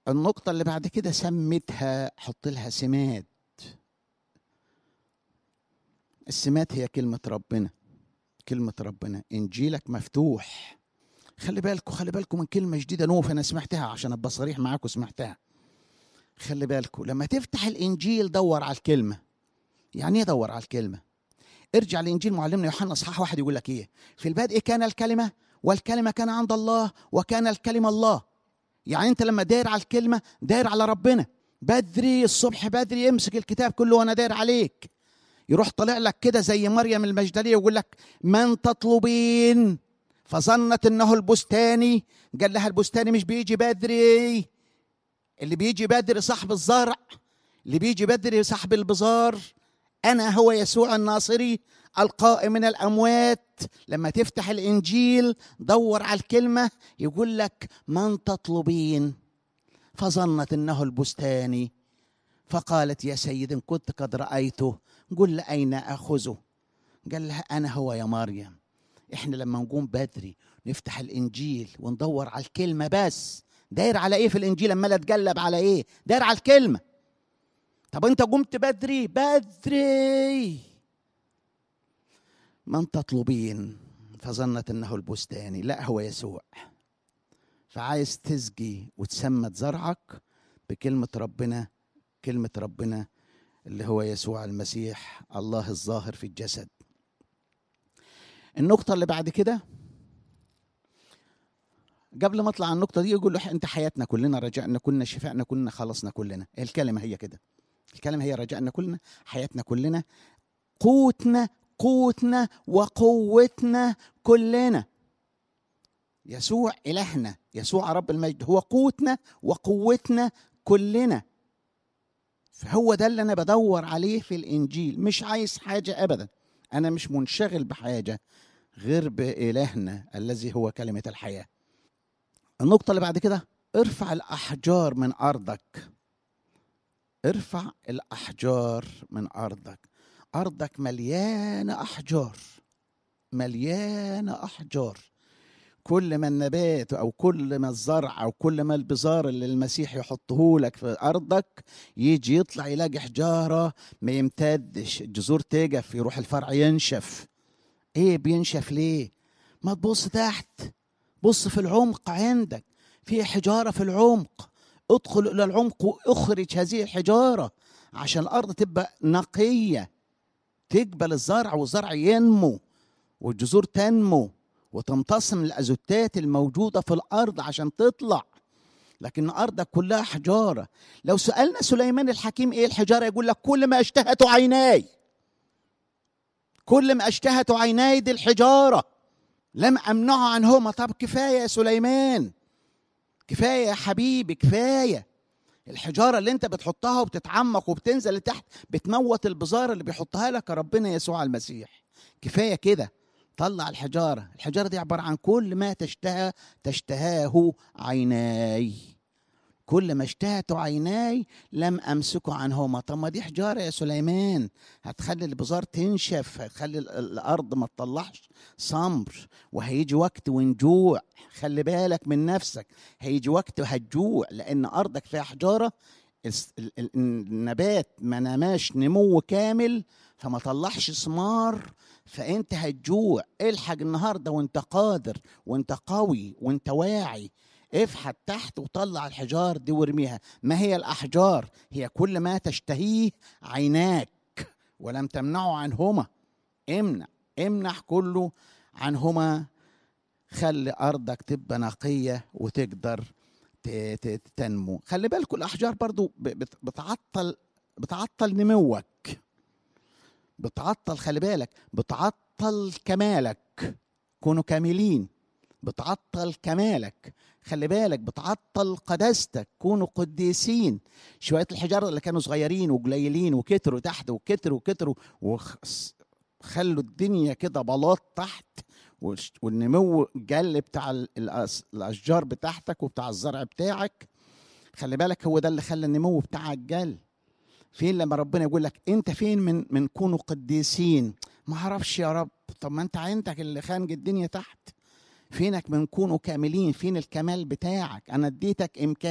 النقطة اللي بعد كده سمتها حط لها سمات السمات هي كلمة ربنا كلمة ربنا إنجيلك مفتوح خلي بالكم خلي بالكم من كلمة جديدة نوف أنا سمعتها عشان أبقى صريح معاكم سمعتها خلي بالكم لما تفتح الإنجيل دور على الكلمة يعني إيه دور على الكلمة ارجع لإنجيل معلمنا يوحنا إصحاح واحد يقول لك إيه في البدء كان الكلمة والكلمة كان عند الله وكان الكلمة الله يعني أنت لما داير على الكلمة داير على ربنا بدري الصبح بدري امسك الكتاب كله وأنا داير عليك يروح طالع لك كده زي مريم المجدليه ويقول لك من تطلبين فظنت انه البستاني قال لها البستاني مش بيجي بدري اللي بيجي بدري صاحب الزرع اللي بيجي بدري صاحب البزار انا هو يسوع الناصري القائم من الاموات لما تفتح الانجيل دور على الكلمه يقول لك من تطلبين فظنت انه البستاني فقالت يا سيد إن كنت قد رأيته قل أين أخذه قال لها أنا هو يا مريم إحنا لما نقوم بدري نفتح الإنجيل وندور على الكلمة بس داير على إيه في الإنجيل أما لا تقلب على إيه داير على الكلمة طب أنت قمت بدري بدري من تطلبين فظنت أنه البستاني لا هو يسوع فعايز تسقي وتسمد زرعك بكلمة ربنا كلمة ربنا اللي هو يسوع المسيح الله الظاهر في الجسد النقطة اللي بعد كده قبل ما اطلع على النقطة دي يقول له انت حياتنا كلنا رجعنا كلنا شفائنا كلنا خلصنا كلنا الكلمة هي كده الكلمة هي رجعنا كلنا حياتنا كلنا قوتنا قوتنا وقوتنا كلنا يسوع إلهنا يسوع رب المجد هو قوتنا وقوتنا كلنا فهو ده اللي انا بدور عليه في الانجيل مش عايز حاجه ابدا انا مش منشغل بحاجه غير بالهنا الذي هو كلمه الحياه النقطه اللي بعد كده ارفع الاحجار من ارضك ارفع الاحجار من ارضك ارضك مليانه احجار مليانه احجار كل ما النبات او كل ما الزرع او كل ما البزار اللي المسيح يحطه لك في ارضك يجي يطلع يلاقي حجاره ما يمتدش الجذور تجف يروح الفرع ينشف ايه بينشف ليه ما تبص تحت بص في العمق عندك في حجاره في العمق ادخل الى العمق واخرج هذه الحجاره عشان الارض تبقى نقيه تقبل الزرع والزرع ينمو والجذور تنمو وتمتص من الازوتات الموجوده في الارض عشان تطلع لكن ارضك كلها حجاره لو سالنا سليمان الحكيم ايه الحجاره يقول لك كل ما اشتهت عيناي كل ما اشتهت عيناي دي الحجاره لم امنعه عنهما طب كفايه يا سليمان كفايه يا حبيبي كفايه الحجاره اللي انت بتحطها وبتتعمق وبتنزل لتحت بتموت البزار اللي بيحطها لك ربنا يسوع المسيح كفايه كده طلع الحجارة الحجارة دي عبارة عن كل ما تشتهى تشتهاه عيناي كل ما اشتهت عيناي لم أمسكه عنهما طب ما دي حجارة يا سليمان هتخلي البزار تنشف هتخلي الأرض ما تطلعش صمر وهيجي وقت ونجوع خلي بالك من نفسك هيجي وقت وهتجوع لأن أرضك فيها حجارة النبات ما نماش نمو كامل فما طلعش ثمار فانت هتجوع الحق النهارده وانت قادر وانت قوي وانت واعي افحت تحت وطلع الحجار دي وارميها ما هي الاحجار هي كل ما تشتهيه عيناك ولم تمنعه عنهما امنع امنع كله عنهما خلي ارضك تبقى نقيه وتقدر تنمو خلي بالكم الاحجار برضو بتعطل بتعطل نموك بتعطل خلي بالك بتعطل كمالك كونوا كاملين بتعطل كمالك خلي بالك بتعطل قداستك كونوا قديسين شويه الحجاره اللي كانوا صغيرين وقليلين وكتروا تحت وكتروا وكتروا وخلوا الدنيا كده بلاط تحت والنمو جل بتاع الاشجار بتاعتك وبتاع الزرع بتاعك خلي بالك هو ده اللي خلى النمو بتاعك جل فين لما ربنا يقول لك انت فين من من كونوا قديسين ما اعرفش يا رب طب ما انت عندك اللي خانق الدنيا تحت فينك من كونوا كاملين فين الكمال بتاعك انا اديتك امكان